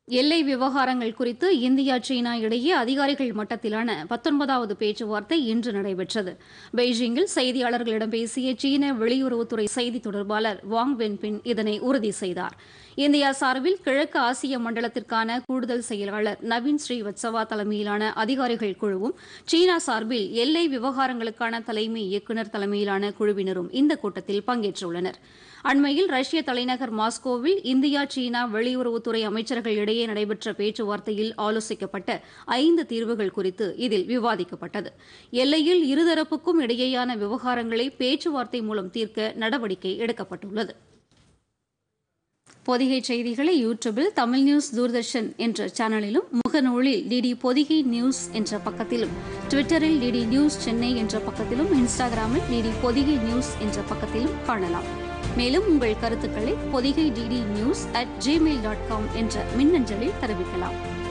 எல்லை விவகாரங்கள் குறித்து இந்தியா சீனா இடையே அதிகாரிகள் மட்டத்திலான பத்தொன்பதாவது பேச்சுவார்த்தை இன்று நடைபெற்றது பெய்ஜிங்கில் செய்தியாளர்களிடம் பேசிய சீன வெளியுறவுத்துறை செய்தி தொடர்பாளர் வாங் வென்பின் இதனை உறுதி செய்தார் இந்தியா சார்பில் கிழக்கு ஆசிய மண்டலத்திற்கான கூடுதல் செயலாளர் நவீன் ஸ்ரீவத்சவா தலைமையிலான அதிகாரிகள் குழுவும் சீனா சார்பில் எல்லை விவகாரங்களுக்கான தலைமை இயக்குநர் தலைமையிலான குழுவினரும் இந்த கூட்டத்தில் பங்கேற்றுள்ளனர் அண்மையில் ரஷ்ய தலைநகர் மாஸ்கோவில் இந்தியா சீனா வெளியுறவுத்துறை அமைச்சர்கள் இடையே நடைபெற்ற பேச்சுவார்த்தையில் ஆலோசிக்கப்பட்ட ஐந்து தீர்வுகள் குறித்து இதில் விவாதிக்கப்பட்டது எல்லையில் இருதரப்புக்கும் இடையேயான விவகாரங்களை பேச்சுவார்த்தை மூலம் தீர்க்க நடவடிக்கை எடுக்கப்பட்டுள்ளது பொதிகை செய்திகளை யூடியூபில் தமிழ் நியூஸ் தூர்தர்ஷன் என்ற சேனலிலும் முகநூலில் டிடி பொதிகை நியூஸ் என்ற பக்கத்திலும் ட்விட்டரில் டிடி நியூஸ் சென்னை என்ற பக்கத்திலும் இன்ஸ்டாகிராமில் டிடி பொதிகை நியூஸ் என்ற பக்கத்திலும் காணலாம் மேலும் உங்கள் கருத்துக்களை Podhigai DD news at Gmail dot com என்ற மின்னஞ்சலில் தெரிவிக்கலாம்